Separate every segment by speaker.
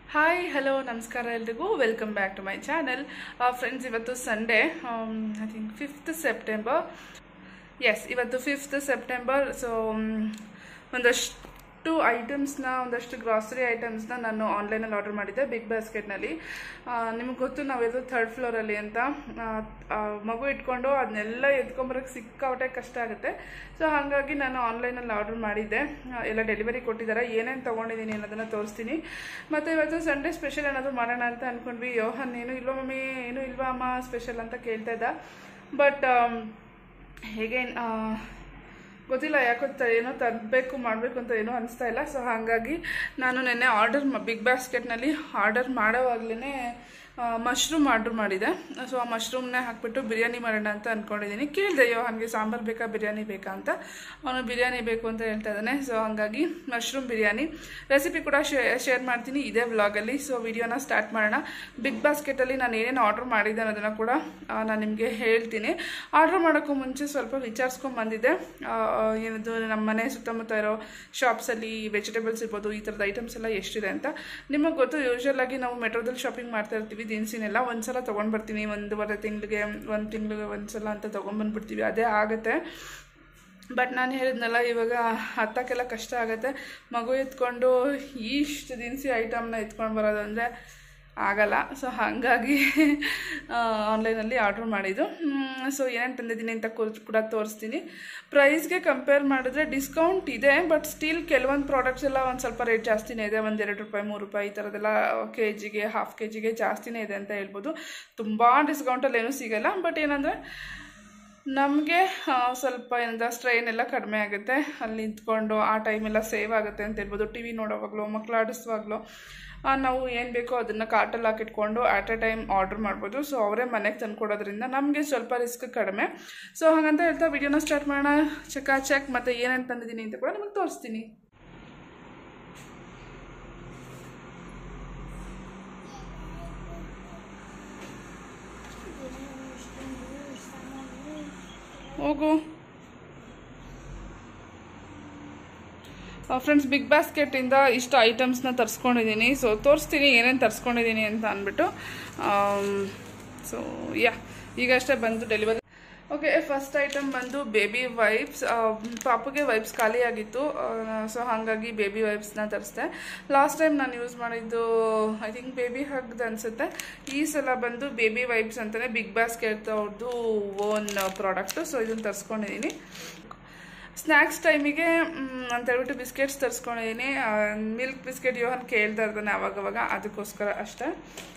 Speaker 1: hi hello ನಮಸ್ಕಾರ ಎಲ್ರಿಗೂ welcome back to my channel friends ಇವತ್ತು Sunday I think fifth September yes ಇವತ್ತು fifth September so ಒಂದಷ್ಟು ಐಟಮ್ಸ್ನ ಒಂದಷ್ಟು ಗ್ರಾಸರಿ ಐಟಮ್ಸ್ನ ನಾನು ಆನ್ಲೈನಲ್ಲಿ ಆರ್ಡರ್ ಮಾಡಿದ್ದೆ ಬಿಗ್ ಬಾಸ್ಕೆಟ್ನಲ್ಲಿ ನಿಮಗೆ ಗೊತ್ತು ನಾವಿರೋದು ಥರ್ಡ್ ಫ್ಲೋರಲ್ಲಿ ಅಂತ ಆ, ಆ, ಮಗು ಇಟ್ಕೊಂಡು ಅದನ್ನೆಲ್ಲ ಎತ್ಕೊಂಬರೋಕ್ಕೆ ಸಿಕ್ಕಾಪಟ್ಟೆ ಕಷ್ಟ ಆಗುತ್ತೆ ಸೊ ಹಾಗಾಗಿ ನಾನು ಆನ್ಲೈನಲ್ಲಿ ಆರ್ಡರ್ ಮಾಡಿದ್ದೆ ಆ, ಎಲ್ಲ ಡೆಲಿವರಿ ಕೊಟ್ಟಿದ್ದಾರೆ ಏನೇನು ತೊಗೊಂಡಿದ್ದೀನಿ ಅನ್ನೋದನ್ನು ತೋರಿಸ್ತೀನಿ ಮತ್ತು ಇವತ್ತು ಸಂಡೇ ಸ್ಪೆಷಲ್ ಏನಾದರೂ ಮಾಡೋಣ ಅಂತ ಅಂದ್ಕೊಂಡ್ವಿ ಯೋಹನ್ ಏನು ಇಲ್ವಾ ಮಮ್ಮಿ ಏನು ಇಲ್ವಾ ಅಮ್ಮ ಸ್ಪೆಷಲ್ ಅಂತ ಕೇಳ್ತಾ ಇದ್ದ ಬಟ್ ಹೇಗೆ ಆ, ಗೊತ್ತಿಲ್ಲ ಯಾಕೋ ತ ಏನೋ ತರಬೇಕು ಮಾಡಬೇಕು ಅಂತ ಏನೋ ಅನಿಸ್ತಾ ಇಲ್ಲ ಸೊ ಹಾಗಾಗಿ ನಾನು ನೆನ್ನೆ ಆರ್ಡರ್ ಬಿಗ್ ಬಾಸ್ಕೆಟ್ನಲ್ಲಿ ಆರ್ಡರ್ ಮಾಡೋವಾಗ್ಲೇ ಮಶ್ರೂಮ್ ಆರ್ಡ್ರ್ ಮಾಡಿದೆ ಸೊ ಆ ಮಶ್ರೂಮ್ನೇ ಹಾಕ್ಬಿಟ್ಟು ಬಿರಿಯಾನಿ ಮಾಡೋಣ ಅಂತ ಅಂದ್ಕೊಂಡಿದ್ದೀನಿ ಕೇಳಿದೆ ಅಯ್ಯೋ ನನಗೆ ಸಾಂಬಾರು ಬೇಕಾ ಬಿರಿಯಾನಿ ಬೇಕಾ ಅಂತ ಅವನು ಬಿರಿಯಾನಿ ಬೇಕು ಅಂತ ಹೇಳ್ತಾ ಇದ್ದಾನೆ ಸೊ ಹಾಗಾಗಿ ಮಶ್ರೂಮ್ ಬಿರಿಯಾನಿ ರೆಸಿಪಿ ಕೂಡ ಶೇರ್ ಮಾಡ್ತೀನಿ ಇದೇ ವ್ಲಾಗಲ್ಲಿ ಸೊ ವಿಡಿಯೋನ ಸ್ಟಾರ್ಟ್ ಮಾಡೋಣ ಬಿಗ್ ಬಾಸ್ಕೆಟಲ್ಲಿ ನಾನು ಏನೇನು ಆರ್ಡರ್ ಮಾಡಿದ್ದೆ ಅನ್ನೋದನ್ನು ಕೂಡ ನಾನು ನಿಮಗೆ ಹೇಳ್ತೀನಿ ಆರ್ಡರ್ ಮಾಡೋಕ್ಕೂ ಮುಂಚೆ ಸ್ವಲ್ಪ ವಿಚಾರಿಸ್ಕೊಂಡು ಬಂದಿದ್ದೆ ಆ, ಏನದು ನಮ್ಮ ಮನೆ ಸುತ್ತಮುತ್ತ ಇರೋ ಶಾಪ್ಸಲ್ಲಿ ವೆಜಿಟೇಬಲ್ಸ್ ಇರ್ಬೋದು ಈ ಥರದ ಐಟಮ್ಸ್ ಎಲ್ಲ ಎಷ್ಟಿದೆ ಅಂತ ನಿಮಗೆ ಗೊತ್ತು ಯೂಶ್ವಲ್ ಆಗಿ ನಾವು ಮೆಟ್ರೋದಲ್ಲಿ ಶಾಪಿಂಗ್ ಮಾಡ್ತಾ ಇರ್ತೀವಿ ದಿನಸಿನೆಲ್ಲ ಒಂದ್ಸಲ ತೊಗೊಂಡು ಬರ್ತೀನಿ ಒಂದೂವರೆ ತಿಂಗಳಿಗೆ ಒಂದು ತಿಂಗಳಿಗೆ ಒಂದ್ಸಲ ಅಂತ ತೊಗೊಂಡ್ಬಂದ್ಬಿಡ್ತೀವಿ ಅದೇ ಆಗುತ್ತೆ ಬಟ್ ನಾನು ಹೇಳಿದ್ನಲ್ಲ ಇವಾಗ ಹತ್ತಕ್ಕೆಲ್ಲ ಕಷ್ಟ ಆಗುತ್ತೆ ಮಗು ಎತ್ಕೊಂಡು ಇಷ್ಟು ದಿನಸಿ ಐಟಮ್ನ ಎತ್ಕೊಂಡು ಬರೋದು ಅಂದರೆ ಆಗಲ್ಲ ಸೊ ಹಾಗಾಗಿ ಆನ್ಲೈನಲ್ಲಿ ಆರ್ಡ್ರ್ ಮಾಡಿದ್ದು ಸೊ ಏನೇನು ತಂದಿದ್ದೀನಿ ಅಂತ ಕೂರ್- ಕೂಡ ತೋರಿಸ್ತೀನಿ ಪ್ರೈಸ್ಗೆ ಕಂಪೇರ್ ಮಾಡಿದ್ರೆ ಡಿಸ್ಕೌಂಟ್ ಇದೆ ಬಟ್ ಸ್ಟಿಲ್ ಕೆಲವೊಂದು ಪ್ರಾಡಕ್ಟ್ಸ್ ಎಲ್ಲ ಒಂದು ಸ್ವಲ್ಪ ರೇಟ್ ಜಾಸ್ತಿನೇ ಇದೆ ಒಂದು ಎರಡು ರೂಪಾಯಿ ಮೂರು ರೂಪಾಯಿ ಈ ಥರದ್ದೆಲ್ಲ ಕೆ ಜಿಗೆ ಹಾಫ್ ಕೆ ಜಿಗೆ ಜಾಸ್ತಿನೇ ಇದೆ ಅಂತ ಹೇಳ್ಬೋದು ತುಂಬ ಡಿಸ್ಕೌಂಟಲ್ಲಿ ಏನೂ ಸಿಗಲ್ಲ ಬಟ್ ಏನಂದರೆ ನಮಗೆ ಸ್ವಲ್ಪ ಏನಂದ್ರೆ ಸ್ಟ್ರೈನ್ ಎಲ್ಲ ಕಡಿಮೆ ಆಗುತ್ತೆ ಅಲ್ಲಿ ನಿಂತ್ಕೊಂಡು ಆ ಟೈಮೆಲ್ಲ ಸೇವ್ ಆಗುತ್ತೆ ಅಂತ ಹೇಳ್ಬೋದು ಟಿ ವಿ ನೋಡೋವಾಗಲೂ ಮಕ್ಕಳು ಆಡಿಸುವಾಗಲೂ ಆ, ನಾವು ಏನು ಬೇಕೋ ಅದನ್ನು ಕಾರ್ಟಲ್ಲಿ ಹಾಕಿಟ್ಕೊಂಡು ಆಟ್ ಎ ಟೈಮ್ ಆರ್ಡ್ರ್ ಮಾಡ್ಬೋದು ಸೊ ಅವರೇ ಮನೆಗೆ ತಂದ್ಕೊಡೋದ್ರಿಂದ ನಮಗೆ ಸ್ವಲ್ಪ ರಿಸ್ಕ್ ಕಡಿಮೆ ಸೊ ಹಾಗಂತ ಹೇಳ್ತಾ ವಿಡಿಯೋನ ಸ್ಟಾರ್ಟ್ ಮಾಡೋಣ ಚೆಕ್ ಚೆಕ್ ಮತ್ತು ಏನೇನು ತಂದಿದ್ದೀನಿ ಅಂತ ಕೂಡ ನಿಮಗೆ ತೋರಿಸ್ತೀನಿ ಹೋಗು ಫ್ರೆಂಡ್ಸ್ ಬಿಗ್ ಬಾಸ್ಕೆಟಿಂದ ಇಷ್ಟು ಐಟಮ್ಸ್ನ ತರಿಸ್ಕೊಂಡಿದ್ದೀನಿ ಸೊ ತೋರಿಸ್ತೀನಿ ಏನೇನು ತರಿಸ್ಕೊಂಡಿದ್ದೀನಿ ಅಂತ ಅಂದ್ಬಿಟ್ಟು ಸೊ ಯಾ ಈಗಷ್ಟೇ ಬಂದು ಡೆಲಿವರಿ ಓಕೆ ಫಸ್ಟ್ ಐಟಮ್ ಬಂದು ಬೇಬಿ ವೈಪ್ಸ್ ಪಾಪುಗೆ ವೈಪ್ಸ್ ಖಾಲಿಯಾಗಿತ್ತು ಸೊ ಹಾಗಾಗಿ ಬೇಬಿ ವೈಪ್ಸ್ನ ತರಿಸ್ದೆ ಲಾಸ್ಟ್ ಟೈಮ್ ನಾನು ಯೂಸ್ ಮಾಡಿದ್ದು ಐ ಥಿಂಕ್ ಬೇಬಿ ಹಗ್ದು ಅನಿಸುತ್ತೆ ಈ ಸಲ ಬಂದು ಬೇಬಿ ವೈಪ್ಸ್ ಅಂತಲೇ ಬಿಗ್ ಬಾಸ್ಕೆಟ್ ಅವ್ರದ್ದು ಓನ್ ಪ್ರಾಡಕ್ಟು ಸೊ ಇದನ್ನು ತರಿಸ್ಕೊಂಡಿದ್ದೀನಿ ಸ್ನ್ಯಾಕ್ಸ್ ಟೈಮಿಗೆ ಅಂತ ಹೇಳ್ಬಿಟ್ಟು ಬಿಸ್ಕೆಟ್ಸ್ ತರಿಸ್ಕೊಂಡಿದ್ದೀನಿ ಮಿಲ್ಕ್ ಬಿಸ್ಕೆಟ್ ಯೋಹನ್ ಕೇಳ್ತಾ ಇರ್ತಾನೆ ಅವಾಗವಾಗ ಅದಕ್ಕೋಸ್ಕರ ಅಷ್ಟೇ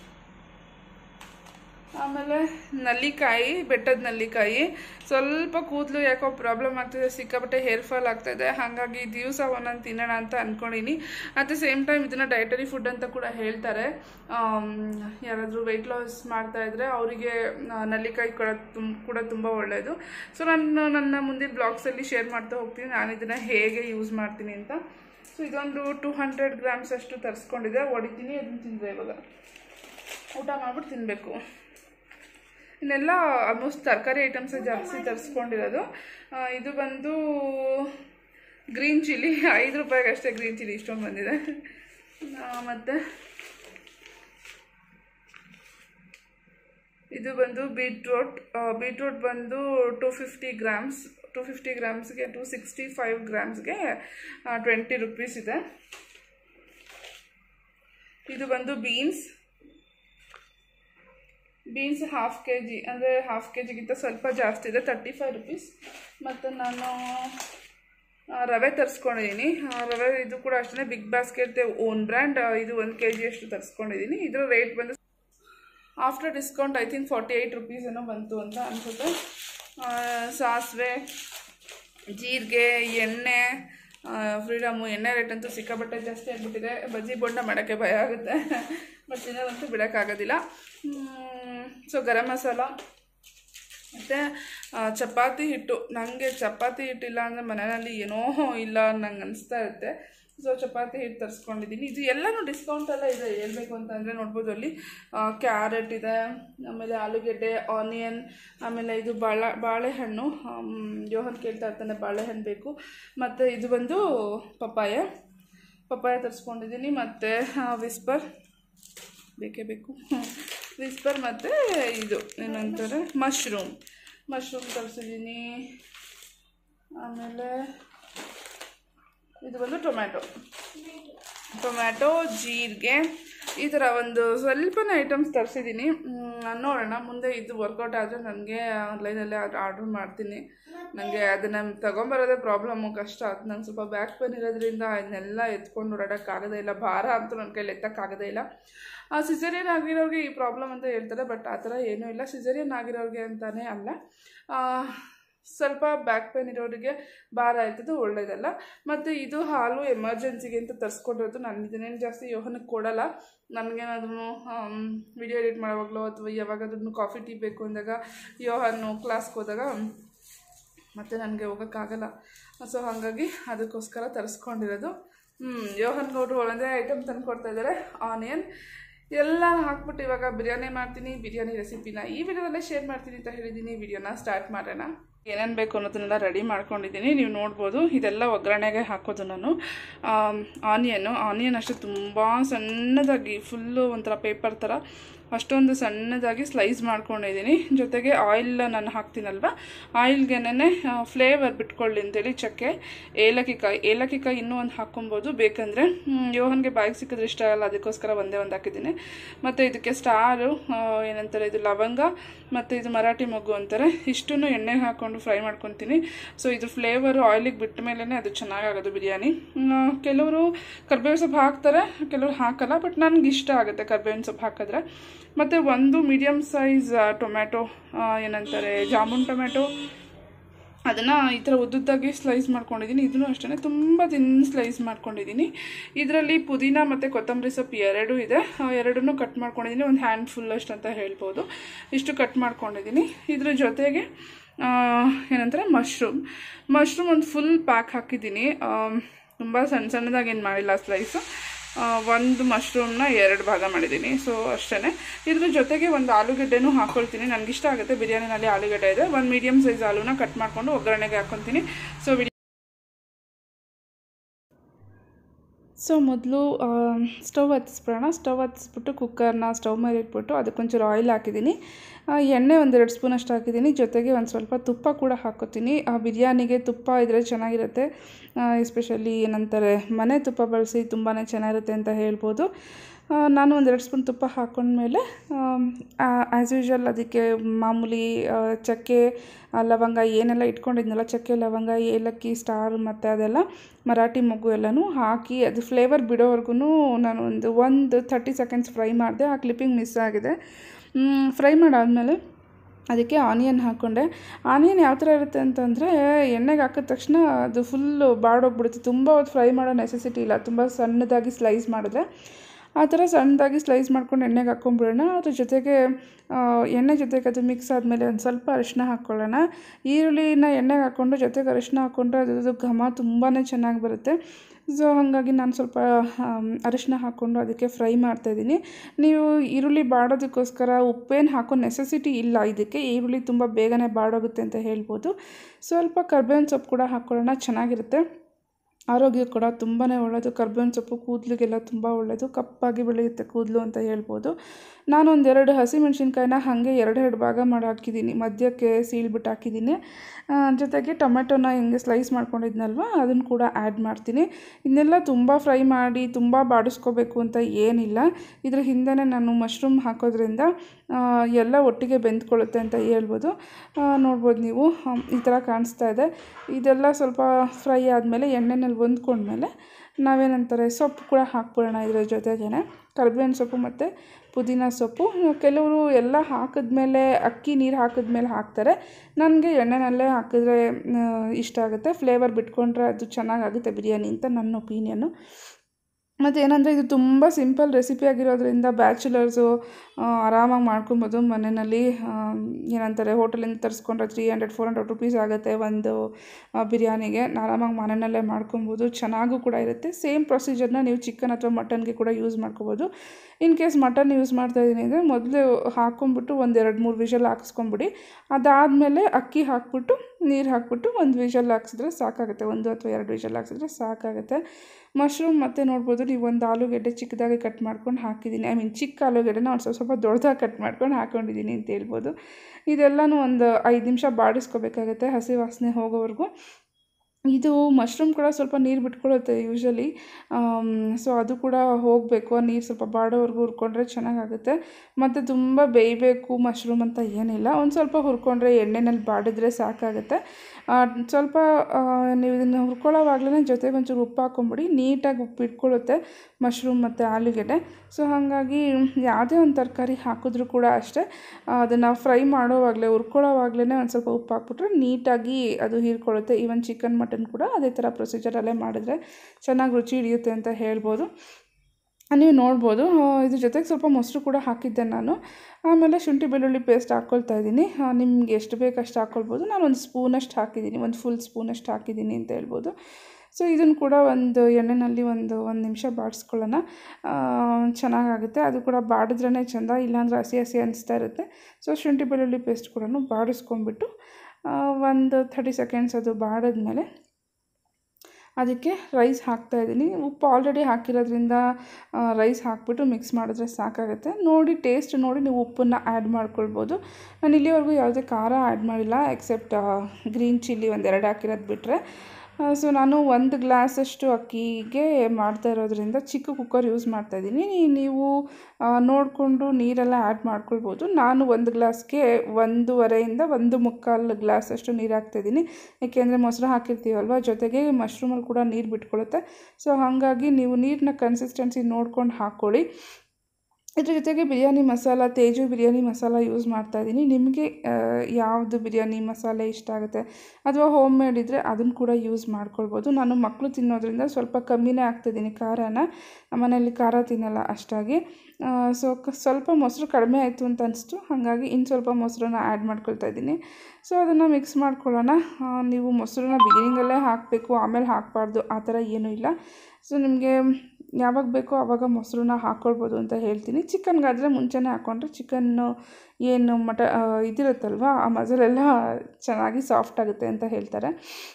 Speaker 1: ಆಮೇಲೆ ನಲ್ಲಿಕಾಯಿ ಬೆಟ್ಟದ ನಲ್ಲಿಕಾಯಿ ಸ್ವಲ್ಪ ಕೂದಲು ಯಾಕೋ ಪ್ರಾಬ್ಲಮ್ ಆಗ್ತಿದೆ ಸಿಕ್ಕಾಪಟ್ಟೆ ಹೇರ್ ಫಾಲ್ ಆಗ್ತಾಯಿದೆ ಹಾಗಾಗಿ ದಿವಸ ಒಂದೊಂದು ತಿನ್ನೋಣ ಅಂತ ಅಂದ್ಕೊಂಡಿನಿ ಅಟ್ ದ ಸೇಮ್ ಟೈಮ್ ಇದನ್ನು ಡೈಟರಿ ಫುಡ್ ಅಂತ ಕೂಡ ಹೇಳ್ತಾರೆ ಆಮ್, ಯಾರಾದರೂ ವೆಯ್ಟ್ ಲಾಸ್ ಮಾಡ್ತಾ ಇದ್ರೆ ಅವರಿಗೆ ನಲ್ಲಿಕಾಯಿ ಕೂಡ ತುಂಬ ಕೂಡ ತುಂಬ ಒಳ್ಳೆಯದು ಸೊ ನಾನು ನನ್ನ ಮುಂದಿನ ಬ್ಲಾಗ್ಸಲ್ಲಿ ಶೇರ್ ಮಾಡ್ತಾ ಹೋಗ್ತೀನಿ ನಾನು ಇದನ್ನು ಹೇಗೆ ಯೂಸ್ ಮಾಡ್ತೀನಿ ಅಂತ ಸೊ ಇದೊಂದು ಟೂ ಹಂಡ್ರೆಡ್ ಗ್ರಾಮ್ಸ್ ಅಷ್ಟು ತರಿಸ್ಕೊಂಡಿದ್ದೆ ಹೊಡಿತೀನಿ ಅದನ್ನು ತಿಂದರೆ ಇವಾಗ ಊಟ ಮಾಡ್ಬಿಟ್ಟು ತಿನ್ನಬೇಕು ಇನ್ನೆಲ್ಲ ಆಲ್ಮೋಸ್ಟ್ ತರಕಾರಿ ಐಟಮ್ಸ್ ಜಾಸ್ತಿ ತರಿಸ್ಕೊಂಡಿರೋದು ಆ, ಇದು ಬಂದು ಗ್ರೀನ್ ಚಿಲ್ಲಿ ಐದು ರೂಪಾಯಿಗೆ ಅಷ್ಟೇ ಗ್ರೀನ್ ಚಿಲ್ಲಿ ಇಷ್ಟೊಂದು ಬಂದಿದೆ ಆ, ಮತ್ತೆ ಇದು ಬಂದು ಬೀಟ್ರೂಟ್ ಬೀಟ್ರೂಟ್ ಬಂದು two fifty grams two fifty ಗ್ರಾಮ್ಸ್ಗೆ ಟು ಸಿಕ್ಸ್ಟಿ ಫೈವ್ ಗ್ರಾಮ್ಸ್ಗೆ ಟ್ವೆಂಟಿ ರುಪೀಸ್ ಇದೆ ಇದು ಬಂದು beans beans half K G ಅಂದರೆ ಹಾಫ್ ಕೆ ಜಿಗಿಂತ ಸ್ವಲ್ಪ ಜಾಸ್ತಿ ಇದೆ ತರ್ಟಿ ಫೈವ್ ರುಪೀಸ್ ಮತ್ತು ನಾನು ಆ, ರವೆ ತರಿಸ್ಕೊಂಡಿದ್ದೀನಿ ಆ, ರವೆ ಇದು ಕೂಡ ಅಷ್ಟೇ ಬಿಗ್ ಬಾಸ್ಕೆಟ್ ಓನ್ ಬ್ರ್ಯಾಂಡ್ ಇದು ಒಂದು ಕೆ ಜಿ ಅಷ್ಟು ತರಿಸ್ಕೊಂಡಿದ್ದೀನಿ ಇದರ ರೇಟ್ ಬಂದು after discount I think forty eight rupees ಏನೋ ಬಂತು ಅಂತ ಅನ್ಸುತ್ತೆ ಆ, ಸಾಸಿವೆ ಜೀರಿಗೆ ಎಣ್ಣೆ ಫ್ರೀಡಮು ಎಣ್ಣೆ ರೇಟ್ ಅಂತೂ ಸಿಕ್ಕಾಪಟ್ಟೆ ಜಾಸ್ತಿ ಆಗಿಬಿಟ್ಟಿದೆ ಬಜ್ಜಿ ಬೋಂಡ ಮಾಡೋಕ್ಕೆ ಭಯ ಆಗುತ್ತೆ ಬಟ್ ತಿನ್ನೋದಂತೂ ಬಿಡೋಕ್ಕಾಗೋದಿಲ್ಲ ಸೊ ಗರಂ ಮಸಾಲ ಮತ್ತು ಚಪಾತಿ ಹಿಟ್ಟು ನನಗೆ ಚಪಾತಿ ಹಿಟ್ಟಿಲ್ಲ ಅಂದರೆ ಮನೆಯಲ್ಲಿ ಏನೋ ಇಲ್ಲ ನಂಗೆ ಅನಿಸ್ತಾ ಇರುತ್ತೆ ಸೊ ಚಪಾತಿ ಹಿಟ್ಟು ತರಿಸ್ಕೊಂಡಿದ್ದೀನಿ ಇದು ಎಲ್ಲನೂ ಡಿಸ್ಕೌಂಟ್ ಎಲ್ಲ ಇದೆ ಹೇಳ್ಬೇಕು ಅಂತ ಅಂದರೆ ನೋಡ್ಬೋದು ಅಲ್ಲಿ ಕ್ಯಾರೆಟ್ ಇದೆ ಆಮೇಲೆ ಆಲೂಗೆಡ್ಡೆ ಆನಿಯನ್ ಆಮೇಲೆ ಇದು ಬಾಳ ಬಾಳೆಹಣ್ಣು ಆಮ್, ಯೋಹನ್ ಕೇಳ್ತಾ ಇರ್ತಾನೆ ಬಾಳೆಹಣ್ಣು ಬೇಕು ಮತ್ತು ಇದು ಬಂದು ಪಪ್ಪಾಯ ಪಪ್ಪಾಯ ತರಿಸ್ಕೊಂಡಿದ್ದೀನಿ ಮತ್ತು ವಿಸ್ಪರ್ ಬೇಕೇ ಬೇಕು ವಿಸ್ಪರ್ ಮತ್ತು ಇದು ಏನಂತಾರೆ ಮಶ್ರೂಮ್ ಮಶ್ರೂಮ್ ತರಿಸಿದ್ದೀನಿ ಆಮೇಲೆ ಇದು ಬಂದು ಟೊಮ್ಯಾಟೊ ಟೊಮ್ಯಾಟೊ ಜೀರಿಗೆ ಈ ಥರ ಒಂದು ಸ್ವಲ್ಪನೇ ಐಟಮ್ಸ್ ತರಿಸಿದ್ದೀನಿ ನೋಡೋಣ ಮುಂದೆ ಇದು ವರ್ಕೌಟ್ ಆದರೆ ನನಗೆ ಆನ್ಲೈನಲ್ಲೇ ಆರ್ಡ್ರ್ ಮಾಡ್ತೀನಿ ನನಗೆ ಅದನ್ನು ತೊಗೊಂಬರೋದೇ ಪ್ರಾಬ್ಲಮ್ಮು ಕಷ್ಟ ಅದು ನಂಗೆ ಸ್ವಲ್ಪ ಬ್ಯಾಕ್ ಪೇನ್ ಇರೋದ್ರಿಂದ ಅದನ್ನೆಲ್ಲ ಎತ್ಕೊಂಡು ಓಡಾಡೋಕ್ಕಾಗೋದೇ ಇಲ್ಲ ಭಾರ ಅಂತೂ ನನ್ನ ಕೈಲಿ ಎತ್ತಕ್ಕಾಗೋದೇ ಇಲ್ಲ ಸಿಸೇರಿಯನ್ ಆಗಿರೋರಿಗೆ ಈ ಪ್ರಾಬ್ಲಮ್ ಅಂತ ಹೇಳ್ತಾರೆ ಬಟ್ ಆ ಥರ ಏನೂ ಇಲ್ಲ ಸಿಸೇರಿಯನ್ ಆಗಿರೋರಿಗೆ ಅಂತಲೇ ಅಲ್ಲ ಆ, ಸ್ವಲ್ಪ ಬ್ಯಾಕ್ ಪೇನ್ ಇರೋರಿಗೆ ಭಾರ ಆಯ್ತದ್ದು ಒಳ್ಳೇದಲ್ಲ ಮತ್ತು ಇದು ಹಾಲು ಎಮರ್ಜೆನ್ಸಿಗೆ ಅಂತ ತರಿಸ್ಕೊಂಡಿರೋದು ನಾನು ಇದನ್ನೇನು ಜಾಸ್ತಿ ಯೋಹನಕ್ಕೆ ಕೊಡಲ್ಲ ನನಗೇನಾದ್ರೂ ವಿಡಿಯೋ ಎಡಿಟ್ ಮಾಡೋವಾಗಲೋ ಅಥವಾ ಯಾವಾಗಾದ್ರೂ ಕಾಫಿ ಟೀ ಬೇಕು ಅಂದಾಗ ಯೋಹನ್ನು ಕ್ಲಾಸ್ಗೆ ಹೋದಾಗ ಮತ್ತು ನನಗೆ ಹೋಗೋಕ್ಕಾಗಲ್ಲ ಸೊ ಹಾಗಾಗಿ ಅದಕ್ಕೋಸ್ಕರ ತರಿಸ್ಕೊಂಡಿರೋದು ಹ್ಞೂ ಯೋಹನ್ ಗೌಡ್ರು ಒಂದೇ ಐಟಮ್ ತಂದು ಕೊಡ್ತಾ ಇದ್ದಾರೆ ಆನಿಯನ್ ಎಲ್ಲ ಹಾಕ್ಬಿಟ್ಟು ಇವಾಗ ಬಿರಿಯಾನಿ ಮಾಡ್ತೀನಿ ಬಿರಿಯಾನಿ ರೆಸಿಪಿನ ಈ ವಿಡಿಯೋದಲ್ಲೇ ಶೇರ್ ಮಾಡ್ತೀನಿ ಅಂತ ಹೇಳಿದ್ದೀನಿ ವಿಡಿಯೋನ ಸ್ಟಾರ್ಟ್ ಮಾಡೋಣ ಏನೇನು ಬೇಕು ಅನ್ನೋದನ್ನೆಲ್ಲ ರೆಡಿ ಮಾಡ್ಕೊಂಡಿದ್ದೀನಿ ನೀವು ನೋಡ್ಬೋದು ಇದೆಲ್ಲ ಒಗ್ಗರಣೆಗೆ ಹಾಕೋದು ನಾನು ಆನಿಯನ್ನು ಆನಿಯನ್ ಅಷ್ಟು ತುಂಬ ಸಣ್ಣದಾಗಿ ಫುಲ್ಲು ಒಂಥರ ಪೇಪರ್ ಥರ ಅಷ್ಟೊಂದು ಸಣ್ಣದಾಗಿ ಸ್ಲೈಸ್ ಮಾಡ್ಕೊಂಡಿದ್ದೀನಿ ಜೊತೆಗೆ ಆಯಿಲ್ ನಾನು ಹಾಕ್ತೀನಲ್ವ ಆಯಿಲ್ಗೆನೇ ಫ್ಲೇವರ್ ಬಿಟ್ಕೊಳ್ಳಿ ಅಂತೇಳಿ ಚಕ್ಕೆ ಏಲಕ್ಕಿ ಕಾಯಿ ಏಲಕ್ಕಿ ಕಾಯಿ ಇನ್ನೂ ಒಂದು ಹಾಕ್ಕೊಬೋದು ಬೇಕಂದರೆ ಯೋಹನ್ಗೆ ಬಾಯಿಗೆ ಸಿಕ್ಕಿದ್ರೆ ಇಷ್ಟ ಆಗಲ್ಲ ಅದಕ್ಕೋಸ್ಕರ ಒಂದೇ ಒಂದು ಹಾಕಿದ್ದೀನಿ ಮತ್ತು ಇದಕ್ಕೆ ಸ್ಟಾರು ಏನಂತಾರೆ ಇದು ಲವಂಗ ಮತ್ತು ಇದು ಮರಾಠಿ ಮಗು ಅಂತಾರೆ ಇಷ್ಟನ್ನು ಎಣ್ಣೆಗೆ ಹಾಕ್ಕೊಂಡು ಫ್ರೈ ಮಾಡ್ಕೊತೀನಿ ಸೊ ಇದು ಫ್ಲೇವರು ಆಯಿಲಿಗೆ ಬಿಟ್ಟ ಮೇಲೇ ಅದು ಚೆನ್ನಾಗಾಗೋದು ಬಿರಿಯಾನಿ ಮ್, ಕೆಲವರು ಕರ್ಬೇವಿನ ಸೊಪ್ಪು ಹಾಕ್ತಾರೆ ಕೆಲವರು ಹಾಕಲ್ಲ ಬಟ್ ನನಗೆ ಇಷ್ಟ ಆಗುತ್ತೆ ಕರ್ಬೇವಿನ ಸೊಪ್ಪು ಹಾಕಿದ್ರೆ ಮತ್ತು ಒಂದು ಮೀಡಿಯಮ್ ಸೈಜ್ ಟೊಮ್ಯಾಟೊ ಆ, ಏನಂತಾರೆ ಜಾಮೂನ್ ಟೊಮ್ಯಾಟೊ ಅದನ್ನು ಈ ಥರ ಉದ್ದುದ್ದಾಗಿ ಸ್ಲೈಸ್ ಮಾಡ್ಕೊಂಡಿದ್ದೀನಿ ಇದನ್ನು ಅಷ್ಟೇ ತುಂಬ ತಿನ್ ಸ್ಲೈಸ್ ಮಾಡ್ಕೊಂಡಿದ್ದೀನಿ ಇದರಲ್ಲಿ ಪುದೀನ ಮತ್ತು ಕೊತ್ತಂಬರಿ ಸೊಪ್ಪು ಎರಡೂ ಇದೆ ಆ ಎರಡನ್ನೂ ಕಟ್ ಮಾಡ್ಕೊಂಡಿದ್ದೀನಿ ಒಂದು ಹ್ಯಾಂಡ್ ಫುಲ್ ಅಷ್ಟು ಅಂತ ಹೇಳ್ಬೋದು ಇಷ್ಟು ಕಟ್ ಮಾಡ್ಕೊಂಡಿದ್ದೀನಿ ಇದ್ರ ಜೊತೆಗೆ ಆ, ಏನಂತಾರೆ ಮಶ್ರೂಮ್ ಮಶ್ರೂಮ್ ಒಂದು ಫುಲ್ ಪ್ಯಾಕ್ ಹಾಕಿದ್ದೀನಿ ತುಂಬ ಸಣ್ಣ ಸಣ್ಣದಾಗಿ ಏನು ಮಾಡಿಲ್ಲ ಸ್ಲೈಸು ಒಂದು ಮಶ್ರೂಮ್ನ ಎರಡು ಭಾಗ ಮಾಡಿದ್ದೀನಿ ಸೊ ಅಷ್ಟೇ ಇದ್ರ ಜೊತೆಗೆ ಒಂದು ಆಲೂಗಡ್ಡೆನೂ ಹಾಕ್ಕೊಳ್ತೀನಿ ನನಗೆ ಇಷ್ಟ ಆಗುತ್ತೆ ಬಿರಿಯಾನಿನಲ್ಲಿ ಆಲೂಗಡ್ಡೆ ಇದೆ ಒಂದು ಮೀಡಿಯಮ್ ಸೈಜ್ ಆಲೂನ ಕಟ್ ಮಾಡಿಕೊಂಡು ಒಗ್ಗರಣೆಗೆ ಹಾಕ್ಕೊತೀನಿ ಸೊ ಸೊ ಮೊದಲು ಸ್ಟವ್ ಹತ್ತಿಸ್ಬಿಡೋಣ ಸ್ಟವ್ ಹತ್ತಿಸ್ಬಿಟ್ಟು ಕುಕ್ಕರ್ನ ಸ್ಟವ್ ಮೇಲೆ ಇಟ್ಬಿಟ್ಟು ಅದಕ್ಕೊಂಚೂರು ಆಯಿಲ್ ಹಾಕಿದ್ದೀನಿ ಆ, ಎಣ್ಣೆ ಒಂದೆರಡು ಸ್ಪೂನ್ ಅಷ್ಟು ಹಾಕಿದ್ದೀನಿ ಜೊತೆಗೆ ಒಂದು ಸ್ವಲ್ಪ ತುಪ್ಪ ಕೂಡ ಹಾಕೋತೀನಿ ಆ ಬಿರಿಯಾನಿಗೆ ತುಪ್ಪ ಇದ್ದರೆ ಚೆನ್ನಾಗಿರುತ್ತೆ ಎಸ್ಪೆಷಲಿ ಏನಂತಾರೆ ಮನೆ ತುಪ್ಪ ಬಳಸಿ ತುಂಬಾ ಚೆನ್ನಾಗಿರುತ್ತೆ ಅಂತ ಹೇಳ್ಬೋದು ಆ, ನಾನು ಒಂದೆರಡು ಸ್ಪೂನ್ ತುಪ್ಪ ಹಾಕ್ಕೊಂಡ್ಮೇಲೆ ಆ್ಯಸ್ ಯೂಶ್ವಲ್ ಅದಕ್ಕೆ ಮಾಮೂಲಿ ಆ, ಚಕ್ಕೆ ಆ, ಲವಂಗ ಏನೆಲ್ಲ ಇಟ್ಕೊಂಡಿದ್ನಲ್ಲ ಚಕ್ಕೆ ಲವಂಗ ಏಲಕ್ಕಿ ಸ್ಟಾರ್ ಮತ್ತು ಅದೆಲ್ಲ ಮರಾಠಿ ಮೊಗ್ಗು ಎಲ್ಲನೂ ಹಾಕಿ ಅದು ಫ್ಲೇವರ್ ಬಿಡೋವರೆಗೂ ನಾನು ಒಂದು ಒಂದು ತರ್ಟಿ ಸೆಕೆಂಡ್ಸ್ ಫ್ರೈ ಮಾಡಿದೆ ಆ ಕ್ಲಿಪ್ಪಿಂಗ್ ಮಿಸ್ ಆಗಿದೆ ಫ್ರೈ ಮಾಡಾದಮೇಲೆ ಅದಕ್ಕೆ ಆನಿಯನ್ ಹಾಕ್ಕೊಂಡೆ ಆನಿಯನ್ ಯಾವ ಥರ ಇರುತ್ತೆ ಅಂತಂದರೆ ಎಣ್ಣೆಗೆ ಹಾಕಿದ ತಕ್ಷಣ ಅದು ಫುಲ್ಲು ಬಾಡೋಗ್ಬಿಡುತ್ತೆ ತುಂಬ ಹೊತ್ತು ಫ್ರೈ ಮಾಡೋ ನೆಸೆಸಿಟಿ ಇಲ್ಲ ತುಂಬ ಸಣ್ಣದಾಗಿ ಸ್ಲೈಸ್ ಮಾಡಿದ್ರೆ ಆ ಥರ ಸಣ್ಣದಾಗಿ ಸ್ಲೈಸ್ ಮಾಡ್ಕೊಂಡು ಎಣ್ಣೆಗೆ ಹಾಕ್ಕೊಂಬಿಡೋಣ ಅದ್ರ ಜೊತೆಗೆ ಆ, ಎಣ್ಣೆ ಜೊತೆಗೆ ಅದು ಮಿಕ್ಸ್ ಆದಮೇಲೆ ಒಂದು ಸ್ವಲ್ಪ ಅರಿಶಿನ ಹಾಕ್ಕೊಳ್ಳೋಣ ಈರುಳ್ಳಿನ ಎಣ್ಣೆಗೆ ಹಾಕ್ಕೊಂಡು ಜೊತೆಗೆ ಅರಿಶಿನ ಹಾಕ್ಕೊಂಡ್ರೆ ಅದ್ರದ್ದು ಘಮ ತುಂಬಾ ಚೆನ್ನಾಗಿ ಬರುತ್ತೆ ಸೊ ಹಾಗಾಗಿ ನಾನು ಸ್ವಲ್ಪ ಆಮ್, ಅರಿಶಿನ ಹಾಕ್ಕೊಂಡು ಅದಕ್ಕೆ ಫ್ರೈ ಮಾಡ್ತಾಯಿದ್ದೀನಿ ನೀವು ಈರುಳ್ಳಿ ಬಾಡೋದಕ್ಕೋಸ್ಕರ ಉಪ್ಪೇನು ಹಾಕೋ ನೆಸೆಸಿಟಿ ಇಲ್ಲ ಇದಕ್ಕೆ ಈರುಳ್ಳಿ ತುಂಬ ಬೇಗನೆ ಬಾಡೋಗುತ್ತೆ ಅಂತ ಹೇಳ್ಬೋದು ಸ್ವಲ್ಪ ಕರ್ಬೇವಿನ ಸೊಪ್ಪು ಕೂಡ ಹಾಕ್ಕೊಳ್ಳೋಣ ಚೆನ್ನಾಗಿರುತ್ತೆ ಆರೋಗ್ಯ ಕೂಡ ತುಂಬಾ ಒಳ್ಳೆಯದು ಕರ್ಬೇವಿನ ಸೊಪ್ಪು ಕೂದಲಿಗೆಲ್ಲ ತುಂಬ ಒಳ್ಳೆಯದು ಕಪ್ಪಾಗಿ ಬೆಳೆಯುತ್ತೆ ಕೂದಲು ಅಂತ ಹೇಳ್ಬೋದು ನಾನು ಒಂದೆರಡು ಹಸಿಮೆಣ್ಸಿನ್ಕಾಯಿನ ಹಾಗೆ ಎರಡೆರಡು ಭಾಗ ಮಾಡಿ ಹಾಕಿದ್ದೀನಿ ಮಧ್ಯಕ್ಕೆ ಸೀಳ್ಬಿಟ್ಟು ಹಾಕಿದ್ದೀನಿ ಆ, ಜೊತೆಗೆ ಟೊಮೆಟೊನ ಹಿಂಗೆ ಸ್ಲೈಸ್ ಮಾಡ್ಕೊಂಡಿದ್ನಲ್ವ ಅದನ್ನು ಕೂಡ ಆ್ಯಡ್ ಮಾಡ್ತೀನಿ ಇದನ್ನೆಲ್ಲ ತುಂಬ ಫ್ರೈ ಮಾಡಿ ತುಂಬ ಬಾಡಿಸ್ಕೋಬೇಕು ಅಂತ ಏನಿಲ್ಲ ಇದ್ರ ಹಿಂದೆನೇ ನಾನು ಮಶ್ರೂಮ್ ಹಾಕೋದ್ರಿಂದ ಆ, ಎಲ್ಲ ಒಟ್ಟಿಗೆ ಬೆಂದ್ಕೊಳ್ಳುತ್ತೆ ಅಂತ ಹೇಳ್ಬೋದು ಆ, ನೋಡ್ಬೋದು ನೀವು ಹಮ್, ಈ ಥರ ಕಾಣಿಸ್ತಾ ಇದೆ ಇದೆಲ್ಲ ಸ್ವಲ್ಪ ಫ್ರೈ ಆದಮೇಲೆ ಎಣ್ಣೆನಲ್ಲಿ ಹೊಂದ್ಕೊಂಡ್ಮೇಲೆ ನಾವೇನಂತಾರೆ ಸೊಪ್ಪು ಕೂಡ ಹಾಕ್ಬಿಡೋಣ ಇದ್ರ ಜೊತೆಗೇ ಕರ್ಬೇವಿನ ಸೊಪ್ಪು ಮತ್ತು ಪುದೀನ ಸೊಪ್ಪು ಕೆಲವರು ಎಲ್ಲ ಹಾಕಿದ್ಮೇಲೆ ಅಕ್ಕಿ ನೀರು ಹಾಕಿದ್ಮೇಲೆ ಹಾಕ್ತಾರೆ ನನಗೆ ಎಣ್ಣೆನಲ್ಲೇ ಹಾಕಿದ್ರೆ ಆ, ಇಷ್ಟ ಆಗುತ್ತೆ ಫ್ಲೇವರ್ ಬಿಟ್ಕೊಂಡ್ರೆ ಅದು ಚೆನ್ನಾಗಾಗುತ್ತೆ ಬಿರಿಯಾನಿ ಅಂತ ನನ್ನ ಒಪಿನಿಯನ್ನು ಮತ್ತು ಏನಂದರೆ ಇದು ತುಂಬ ಸಿಂಪಲ್ ರೆಸಿಪಿ ಆಗಿರೋದ್ರಿಂದ ಬ್ಯಾಚುಲರ್ಸು ಆರಾಮಾಗಿ ಮಾಡ್ಕೊಬೋದು ಮನೆಯಲ್ಲಿ ಏನಂತಾರೆ ಹೋಟೆಲಿಂದ ತರಿಸ್ಕೊಂಡ್ರೆ three hundred four hundred rupees ಆಗುತ್ತೆ ಒಂದು ಆ, ಬಿರಿಯಾನಿಗೆ ಆರಾಮಾಗಿ ಮನೆಯಲ್ಲೇ ಮಾಡ್ಕೊಬೋದು ಚೆನ್ನಾಗೂ ಕೂಡ ಇರುತ್ತೆ ಸೇಮ್ ಪ್ರೊಸೀಜರ್ನ ನೀವು ಚಿಕನ್ ಅಥವಾ ಮಟನ್ಗೆ ಕೂಡ ಯೂಸ್ ಮಾಡ್ಕೋಬೋದು ಇನ್ ಕೇಸ್ ಮಟನ್ ಯೂಸ್ ಮಾಡ್ತಾ ಇದ್ದೀನಿ ಅಂದರೆ ಮೊದಲು ಹಾಕ್ಕೊಂಬಿಟ್ಟು ಒಂದು ಎರಡು ಮೂರು ವಿಷಲ್ ಹಾಕ್ಸ್ಕೊಂಬಿಡಿ ಅದಾದಮೇಲೆ ಅಕ್ಕಿ ಹಾಕ್ಬಿಟ್ಟು ನೀರು ಹಾಕ್ಬಿಟ್ಟು ಒಂದು ವಿಷಲ್ ಹಾಕ್ಸಿದ್ರೆ ಸಾಕಾಗುತ್ತೆ ಒಂದು ಅಥವಾ ಎರಡು ವಿಷಲ್ ಹಾಕ್ಸಿದ್ರೆ ಸಾಕಾಗುತ್ತೆ ಮಶ್ರೂಮ್ ಮತ್ತೆ ನೋಡ್ಬೋದು ನೀವು ಒಂದು ಆಲೂಗೆಡ್ಡೆ ಚಿಕ್ಕದಾಗಿ ಕಟ್ ಮಾಡ್ಕೊಂಡು ಹಾಕಿದ್ದೀನಿ ಐ ಮೀನ್ ಚಿಕ್ಕ ಆಲೂಗೆಡ್ಡೆನ ಒಂದು ಸ್ವಲ್ಪ ಸ್ವಲ್ಪ ದೊಡ್ಡದಾಗಿ ಕಟ್ ಮಾಡ್ಕೊಂಡು ಹಾಕ್ಕೊಂಡಿದ್ದೀನಿ ಅಂತ ಹೇಳ್ಬೋದು ಇದೆಲ್ಲನೂ ಒಂದು ಐದು ನಿಮಿಷ ಬಾಡಿಸ್ಕೋಬೇಕಾಗತ್ತೆ ಹಸಿ ವಾಸನೆ ಹೋಗೋವರೆಗೂ ಇದು ಮಶ್ರೂಮ್ ಕೂಡ ಸ್ವಲ್ಪ ನೀರು ಬಿಟ್ಕೊಳ್ಳುತ್ತೆ ಯೂಶ್ವಲಿ ಸೊ ಅದು ಕೂಡ ಹೋಗಬೇಕು ಆ ನೀರು ಸ್ವಲ್ಪ ಬಾಡೋವರೆಗೂ ಹುರ್ಕೊಂಡ್ರೆ ಚೆನ್ನಾಗಾಗುತ್ತೆ ಮತ್ತು ತುಂಬ ಬೇಯಬೇಕು ಮಶ್ರೂಮ್ ಅಂತ ಏನಿಲ್ಲ ಒಂದು ಸ್ವಲ್ಪ ಹುರ್ಕೊಂಡ್ರೆ ಎಣ್ಣೆನಲ್ಲಿ ಬಾಡಿದ್ರೆ ಸಾಕಾಗುತ್ತೆ ಆ, ಸ್ವಲ್ಪ ಆ, ನೀವು ಇದನ್ನು ಹುರ್ಕೊಳ್ಳೋವಾಗಲೇ ಜೊತೆಗೆ ಒಂಚೂರು ಉಪ್ಪು ಹಾಕ್ಕೊಂಬಿಡಿ ನೀಟಾಗಿ ಉಪ್ಪು ಇಟ್ಕೊಳ್ಳುತ್ತೆ ಮಶ್ರೂಮ್ ಮತ್ತು ಆಲೂಗೆಡ್ಡೆ ಸೊ ಹಾಗಾಗಿ ಯಾವುದೇ ಒಂದು ತರಕಾರಿ ಹಾಕಿದ್ರೂ ಕೂಡ ಅಷ್ಟೇ ಅದನ್ನು ಫ್ರೈ ಮಾಡೋವಾಗಲೇ ಹುರ್ಕೊಳ್ಳೋವಾಗಲೇ ಒಂದು ಸ್ವಲ್ಪ ಉಪ್ಪು ಹಾಕ್ಬಿಟ್ರೆ ನೀಟಾಗಿ ಅದು ಹೀರ್ಕೊಳ್ಳುತ್ತೆ ಈವನ್ ಚಿಕನ್ ಮಟನ್ ಕೂಡ ಅದೇ ಥರ ಪ್ರೊಸೀಜರಲ್ಲೇ ಮಾಡಿದ್ರೆ ಚೆನ್ನಾಗಿ ರುಚಿ ಹಿಡಿಯುತ್ತೆ ಅಂತ ಹೇಳ್ಬೋದು ನೀವು ನೋಡ್ಬೋದು ಆ, ಇದ್ರ ಜೊತೆಗೆ ಸ್ವಲ್ಪ ಮೊಸರು ಕೂಡ ಹಾಕಿದ್ದೆ ನಾನು ಆಮೇಲೆ ಶುಂಠಿ ಬೆಳ್ಳುಳ್ಳಿ ಪೇಸ್ಟ್ ಹಾಕ್ಕೊಳ್ತಾ ಇದ್ದೀನಿ ನಿಮ್ಗೆ ಎಷ್ಟು ಬೇಕು ಅಷ್ಟು ಹಾಕ್ಕೊಳ್ಬೋದು ನಾನು ಒಂದು ಸ್ಪೂನಷ್ಟು ಹಾಕಿದ್ದೀನಿ ಒಂದು ಫುಲ್ ಸ್ಪೂನಷ್ಟು ಹಾಕಿದ್ದೀನಿ ಅಂತ ಹೇಳ್ಬೋದು ಸೊ ಇದನ್ನು ಕೂಡ ಒಂದು ಎಣ್ಣೆಯಲ್ಲಿ ಒಂದು ಒಂದು ನಿಮಿಷ ಬಾಡಿಸ್ಕೊಳ್ಳೋಣ ಆ, ಚೆನ್ನಾಗಾಗುತ್ತೆ ಅದು ಕೂಡ ಬಾಡಿದ್ರೇ ಚೆಂದ ಇಲ್ಲಾಂದ್ರೆ ಹಸಿ ಹಸಿ ಅನಿಸ್ತಾ ಇರುತ್ತೆ ಸೊ ಶುಂಠಿ ಬೆಳ್ಳುಳ್ಳಿ ಪೇಸ್ಟ್ ಕೂಡ ಬಾಡಿಸ್ಕೊಂಬಿಟ್ಟು ಆ, ಒಂದು ಥರ್ಟಿ ಸೆಕೆಂಡ್ಸ್ ಅದು ಬಾಡಿದ್ಮೇಲೆ ಅದಕ್ಕೆ ರೈಸ್ ಹಾಕ್ತಾಯಿದ್ದೀನಿ ಉಪ್ಪು ಆಲ್ರೆಡಿ ಹಾಕಿರೋದ್ರಿಂದ ರೈಸ್ ಹಾಕ್ಬಿಟ್ಟು ಮಿಕ್ಸ್ ಮಾಡಿದ್ರೆ ಸಾಕಾಗುತ್ತೆ ನೋಡಿ ಟೇಸ್ಟ್ ನೋಡಿ ನೀವು ಉಪ್ಪನ್ನು ಆ್ಯಡ್ ಮಾಡ್ಕೊಳ್ಬೋದು ನಾನು ಇಲ್ಲಿವರೆಗೂ ಯಾವುದೇ ಖಾರ ಆ್ಯಡ್ ಮಾಡಿಲ್ಲ ಎಕ್ಸೆಪ್ಟ್ ಗ್ರೀನ್ ಚಿಲ್ಲಿ ಒಂದೆರಡು ಹಾಕಿರೋದು ಬಿಟ್ಟರೆ ಸೊ ನಾನು ಒಂದು ಗ್ಲಾಸಷ್ಟು ಅಕ್ಕಿಗೆ ಮಾಡ್ತಾ ಇರೋದ್ರಿಂದ ಚಿಕ್ಕ ಕುಕ್ಕರ್ ಯೂಸ್ ಮಾಡ್ತಾಯಿದ್ದೀನಿ ನೀವು ನೋಡಿಕೊಂಡು ನೀರೆಲ್ಲ ಆ್ಯಡ್ ಮಾಡ್ಕೊಳ್ಬೋದು ನಾನು ಒಂದು ಗ್ಲಾಸ್ಗೆ ಒಂದೂವರೆಯಿಂದ ಒಂದು ಮುಕ್ಕಾಲು ಗ್ಲಾಸಷ್ಟು ನೀರು ಹಾಕ್ತಾಯಿದ್ದೀನಿ ಏಕೆಂದರೆ ಮೊಸರು ಹಾಕಿರ್ತೀವಲ್ವ ಜೊತೆಗೆ ಮಶ್ರೂಮಲ್ಲಿ ಕೂಡ ನೀರು ಬಿಟ್ಕೊಳ್ಳುತ್ತೆ ಸೊ ಹಾಗಾಗಿ ನೀವು ನೀರಿನ ಕನ್ಸಿಸ್ಟೆನ್ಸಿ ನೋಡ್ಕೊಂಡು ಹಾಕ್ಕೊಳ್ಳಿ ಇದ್ರ ಜೊತೆಗೆ ಬಿರಿಯಾನಿ ಮಸಾಲ ತೇಜು ಬಿರಿಯಾನಿ ಮಸಾಲ ಯೂಸ್ ಮಾಡ್ತಾಯಿದ್ದೀನಿ ನಿಮಗೆ ಯಾವುದು ಬಿರಿಯಾನಿ ಮಸಾಲೆ ಇಷ್ಟ ಆಗುತ್ತೆ ಅಥವಾ ಹೋಮ್ ಮೇಡ್ ಇದ್ದರೆ ಅದನ್ನು ಕೂಡ ಯೂಸ್ ಮಾಡ್ಕೊಳ್ಬೋದು ನಾನು ಮಕ್ಕಳು ತಿನ್ನೋದ್ರಿಂದ ಸ್ವಲ್ಪ ಕಮ್ಮಿನೇ ಹಾಕ್ತಿದ್ದೀನಿ ಖಾರನ ಮನೇಲಿ ಖಾರ ತಿನ್ನಲ್ಲ ಅಷ್ಟಾಗಿ ಸೊ ಕ ಸ್ವಲ್ಪ ಮೊಸರು ಕಡಿಮೆ ಆಯಿತು ಅಂತ ಅನಿಸ್ತು ಹಾಗಾಗಿ ಇನ್ನು ಸ್ವಲ್ಪ ಮೊಸರನ್ನ ಆ್ಯಡ್ ಮಾಡ್ಕೊಳ್ತಾ ಇದ್ದೀನಿ ಸೊ ಅದನ್ನು ಮಿಕ್ಸ್ ಮಾಡ್ಕೊಳ್ಳೋಣ ಆ, ನೀವು ಮೊಸರನ್ನ ಬಿಗಿನಿಂಗಲ್ಲೇ ಹಾಕಬೇಕು ಆಮೇಲೆ ಹಾಕಬಾರ್ದು ಆ ಥರ ಏನೂ ಇಲ್ಲ ಸೊ ನಿಮಗೆ ಯಾವಾಗ ಬೇಕೋ ಆವಾಗ ಮೊಸರನ್ನ ಹಾಕ್ಕೊಳ್ಬೋದು ಅಂತ ಹೇಳ್ತೀನಿ ಚಿಕನ್ಗಾದರೆ ಮುಂಚೆನೇ ಹಾಕ್ಕೊಂಡ್ರೆ ಚಿಕನ್ನು ಏನು ಮಟ ಆ, ಇದಿರುತ್ತಲ್ವ ಆ ಮಸಾಲೆಲ್ಲ ಚೆನ್ನಾಗಿ ಸಾಫ್ಟ್ ಆಗುತ್ತೆ ಅಂತ ಹೇಳ್ತಾರೆ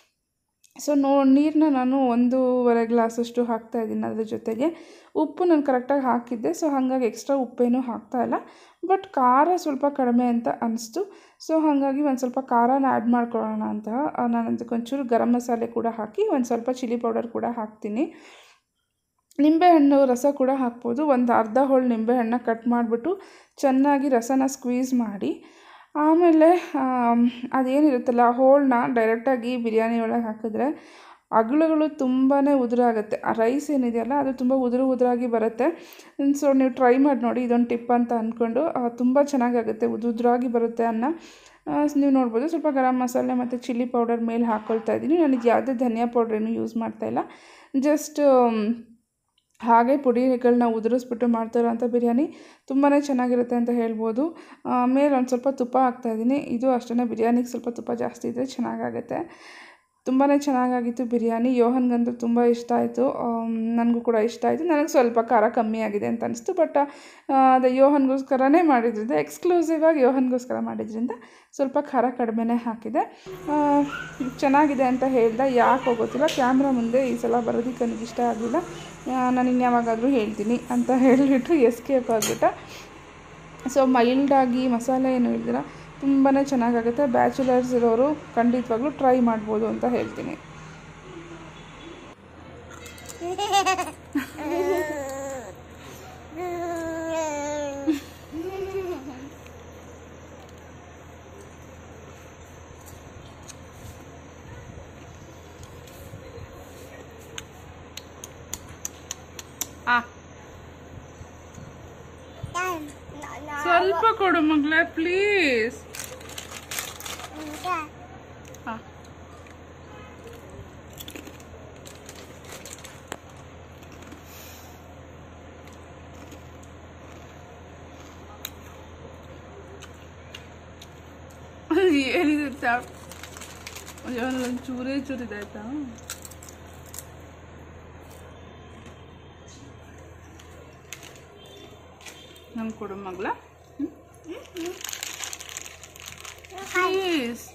Speaker 1: ಸೊ ನೋ ನೀರನ್ನ ನಾನು ಒಂದೂವರೆ ಗ್ಲಾಸಷ್ಟು ಹಾಕ್ತಾ ಇದ್ದೀನಿ ಅದ್ರ ಜೊತೆಗೆ ಉಪ್ಪು ನಾನು ಕರೆಕ್ಟಾಗಿ ಹಾಕಿದ್ದೆ ಸೊ ಹಾಗಾಗಿ ಎಕ್ಸ್ಟ್ರಾ ಉಪ್ಪೇನೂ ಹಾಕ್ತಾ ಇಲ್ಲ ಬಟ್ ಖಾರ ಸ್ವಲ್ಪ ಕಡಿಮೆ ಅಂತ ಅನಿಸ್ತು ಸೊ ಹಾಗಾಗಿ ಒಂದು ಸ್ವಲ್ಪ ಖಾರನ ಆ್ಯಡ್ ಮಾಡ್ಕೊಳ್ಳೋಣ ಅಂತ ಆ, ನಾನು ಅದಕ್ಕೆ ಒಂಚೂರು ಗರಂ ಮಸಾಲೆ ಕೂಡ ಹಾಕಿ ಒಂದು ಸ್ವಲ್ಪ ಚಿಲ್ಲಿ ಪೌಡರ್ ಕೂಡ ಹಾಕ್ತೀನಿ ನಿಂಬೆಹಣ್ಣು ರಸ ಕೂಡ ಹಾಕ್ಬೋದು ಒಂದು ಅರ್ಧ ಹೋಳು ನಿಂಬೆಹಣ್ಣು ಕಟ್ ಮಾಡಿಬಿಟ್ಟು ಚೆನ್ನಾಗಿ ರಸನ ಸ್ಕ್ವೀಸ್ ಮಾಡಿ ಆಮೇಲೆ ಆಮ್, ಅದೇನಿರುತ್ತಲ್ಲ ಹೋಳನ್ನ ಡೈರೆಕ್ಟಾಗಿ ಬಿರಿಯಾನಿ ಒಳಗೆ ಹಾಕಿದ್ರೆ ಅಗಳುಗಳು ತುಂಬಾ ಉದುರಾಗುತ್ತೆ ಆ ರೈಸ್ ಏನಿದೆಯಲ್ಲ ಅದು ತುಂಬ ಉದುರು ಉದುರಾಗಿ ಬರುತ್ತೆ ಸೊ ನೀವು ಟ್ರೈ ಮಾಡಿ ನೋಡಿ ಇದೊಂದು ಟಿಪ್ ಅಂತ ಅಂದ್ಕೊಂಡು ತುಂಬ ಚೆನ್ನಾಗಾಗುತ್ತೆ ಉದು ಉದುರಾಗಿ ಬರುತ್ತೆ ಅನ್ನ ಆ, ನೀವು ನೋಡ್ಬೋದು ಸ್ವಲ್ಪ ಗರಂ ಮಸಾಲೆ ಮತ್ತು ಚಿಲ್ಲಿ ಪೌಡರ್ ಮೇಲೆ ಹಾಕ್ಕೊಳ್ತಾ ಇದ್ದೀನಿ ನನಗೆ ಯಾವುದೇ ಧನಿಯಾ ಪೌಡ್ರೇನು ಯೂಸ್ ಮಾಡ್ತಾಯಿಲ್ಲ ಜಸ್ಟ್ ಹಾಗೆ ಪುಡಿಗಳನ್ನ ಉದುರಿಸ್ಬಿಟ್ಟು ಮಾಡ್ತಾಯಿರೋಂಥ ಬಿರಿಯಾನಿ ತುಂಬಾ ಚೆನ್ನಾಗಿರುತ್ತೆ ಅಂತ ಹೇಳ್ಬೋದು ಆಮೇಲೆ ಒಂದು ಸ್ವಲ್ಪ ತುಪ್ಪ ಹಾಕ್ತಾಯಿದ್ದೀನಿ ಇದು ಅಷ್ಟೇ ಬಿರಿಯಾನಿಗೆ ಸ್ವಲ್ಪ ತುಪ್ಪ ಜಾಸ್ತಿ ಇದ್ದರೆ ಚೆನ್ನಾಗಾಗುತ್ತೆ ತುಂಬಾ ಚೆನ್ನಾಗಾಗಿತ್ತು ಬಿರಿಯಾನಿ ಯೋಹನ್ಗಂತೂ ತುಂಬ ಇಷ್ಟ ಆಯಿತು ನನಗೂ ಕೂಡ ಇಷ್ಟ ಆಯಿತು ನನಗೆ ಸ್ವಲ್ಪ ಖಾರ ಕಮ್ಮಿ ಆಗಿದೆ ಅಂತ ಅನಿಸ್ತು ಬಟ್ ಅದೇ ಯೋಹನ್ಗೋಸ್ಕರನೇ ಮಾಡಿದ್ರಿಂದ ಎಕ್ಸ್ಕ್ಲೂಸಿವ್ ಆಗಿ ಯೋಹನ್ಗೋಸ್ಕರ ಮಾಡಿದ್ರಿಂದ ಸ್ವಲ್ಪ ಖಾರ ಕಡಿಮೆನೇ ಹಾಕಿದೆ ಆ, ಚೆನ್ನಾಗಿದೆ ಅಂತ ಹೇಳ್ದೆ ಯಾಕೆ ಗೊತ್ತಿಲ್ಲ ಕ್ಯಾಮ್ರಾ ಮುಂದೆ ಈ ಸಲ ಬರೋದಕ್ಕೆ ನನಗೆ ಇಷ್ಟ ಆಗಲಿಲ್ಲ ನಾನು ಇನ್ಯಾವಾಗಾದರೂ ಹೇಳ್ತೀನಿ ಅಂತ ಹೇಳಿಬಿಟ್ಟು ಎಸ್ಕೇಪ್ ಆಗಿಬಿಟ್ಟ ಸೊ ಮೈಲ್ಡಾಗಿ ಮಸಾಲೆ ಏನು ಇಲ್ದಿರ ತುಂಬಾ ಚೆನ್ನಾಗಾಗುತ್ತೆ ಬ್ಯಾಚುಲರ್ಸ್ ಇರೋರು ಖಂಡಿತವಾಗ್ಲೂ ಟ್ರೈ ಮಾಡ್ಬೋದು ಅಂತ ಹೇಳ್ತೀನಿ ಆ ಸ್ವಲ್ಪ ಕೊಡು ಮಗಳೇ ಪ್ಲೀಸ್ ಹಾಂ ಏನಿದೆ ಅಯ್ಯೋ ಒಂದು ಚೂರೇ ಚೂರಿದೆ ಆಯ್ತಾ ನಂಗೆ ಕೊಡು ಮಗಳ ಪ್ಲೀಸ್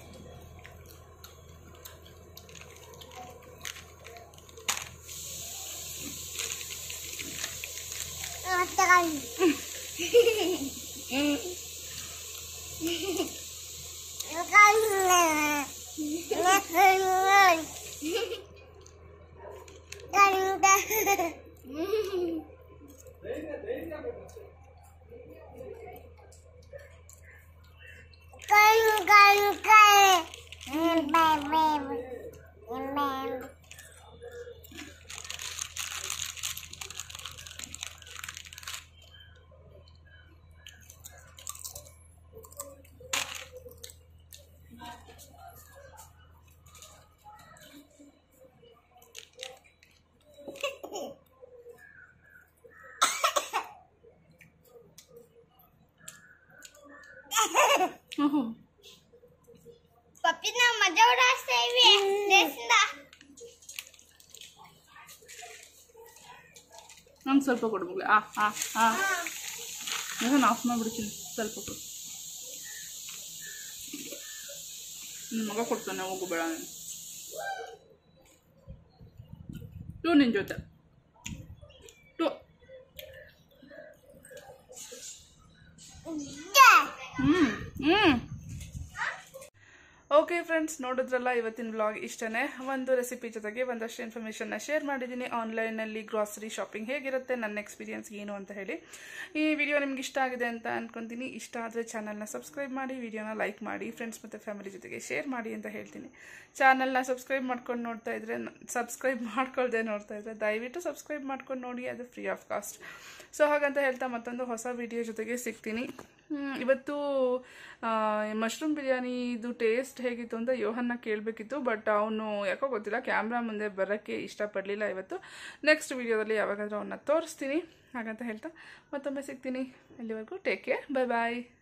Speaker 2: ಪಪ್ಪಿ ನಾವು ಮಜಾ ಉಡಾಸ್ತಾ ಇವಿ ದೇಶದಿಂದ
Speaker 1: ನಂಗೆ ಸ್ವಲ್ಪ ಕೊಡು ಮಗಳ ಆ ಆ ಆ ನಾನು ಆಫ್ ಮಾಡಿಬಿಡ್ತೀನಿ ಸ್ವಲ್ಪ ಕೊಡು ನಿಮ್ಮ ಮಗ ಕೊಡ್ತಾನೆ ಹೋಗು ಬೇಡ ನೀನು ಟೂ ನಿನ್ನ ಜೊತೆ ಟೂ ಹ್ಞೂ ಹ್ಞೂ ಓಕೆ ಫ್ರೆಂಡ್ಸ್ ನೋಡಿದ್ರಲ್ಲ ಇವತ್ತಿನ ಬ್ಲಾಗ್ ಇಷ್ಟನೇ ಒಂದು ರೆಸಿಪಿ ಜೊತೆಗೆ ಒಂದಷ್ಟು ಇನ್ಫಾರ್ಮೇಷನ್ನ ಶೇರ್ ಮಾಡಿದ್ದೀನಿ ಆನ್ಲೈನಲ್ಲಿ ಗ್ರಾಸರಿ ಶಾಪಿಂಗ್ ಹೇಗಿರುತ್ತೆ ನನ್ನ ಎಕ್ಸ್ಪೀರಿಯನ್ಸ್ ಏನು ಅಂತ ಹೇಳಿ ಈ ವಿಡಿಯೋ ನಿಮ್ಗೆ ಇಷ್ಟ ಆಗಿದೆ ಅಂತ ಅನ್ಕೊತೀನಿ ಇಷ್ಟ ಆದರೆ ಚಾನಲ್ನ ಸಬ್ಸ್ಕ್ರೈಬ್ ಮಾಡಿ ವಿಡಿಯೋನ ಲೈಕ್ ಮಾಡಿ ಫ್ರೆಂಡ್ಸ್ ಮತ್ತು ಫ್ಯಾಮಿಲಿ ಜೊತೆಗೆ ಶೇರ್ ಮಾಡಿ ಅಂತ ಹೇಳ್ತೀನಿ ಚಾನಲ್ನ ಸಬ್ಸ್ಕ್ರೈಬ್ ಮಾಡ್ಕೊಂಡು ನೋಡ್ತಾ ಇದ್ರೆ ಸಬ್ಸ್ಕ್ರೈಬ್ ಮಾಡ್ಕೊಳ್ದೆ ನೋಡ್ತಾ ಇದ್ರೆ ದಯವಿಟ್ಟು ಸಬ್ಸ್ಕ್ರೈಬ್ ಮಾಡ್ಕೊಂಡು ನೋಡಿ ಅದು ಫ್ರೀ ಆಫ್ ಕಾಸ್ಟ್ ಸೊ ಹಾಗಂತ ಹೇಳ್ತಾ ಮತ್ತೊಂದು ಹೊಸ ವಿಡಿಯೋ ಜೊತೆಗೆ ಸಿಗ್ತೀನಿ ಹ್ಮ್, ಇವತ್ತು ಮಶ್ರೂಮ್ ಬಿರಿಯಾನಿದು ಟೇಸ್ಟ್ ಹೇಗಿತ್ತು ಅಂತ ಯೋಹನ್ನ ಕೇಳಬೇಕಿತ್ತು ಬಟ್ ಅವನು ಯಾಕೋ ಗೊತ್ತಿಲ್ಲ ಕ್ಯಾಮ್ರಾ ಮುಂದೆ ಬರೋಕ್ಕೆ ಇಷ್ಟಪಡಲಿಲ್ಲ ಇವತ್ತು ನೆಕ್ಸ್ಟ್ ವಿಡಿಯೋದಲ್ಲಿ ಯಾವಾಗಾದರೂ ಅವನ್ನ ತೋರಿಸ್ತೀನಿ ಹಾಗಂತ ಹೇಳ್ತಾ ಮತ್ತೊಮ್ಮೆ ಸಿಗ್ತೀನಿ ಅಲ್ಲಿವರೆಗೂ ಟೇಕ್ ಕೇರ್ ಬೈ ಬಾಯ್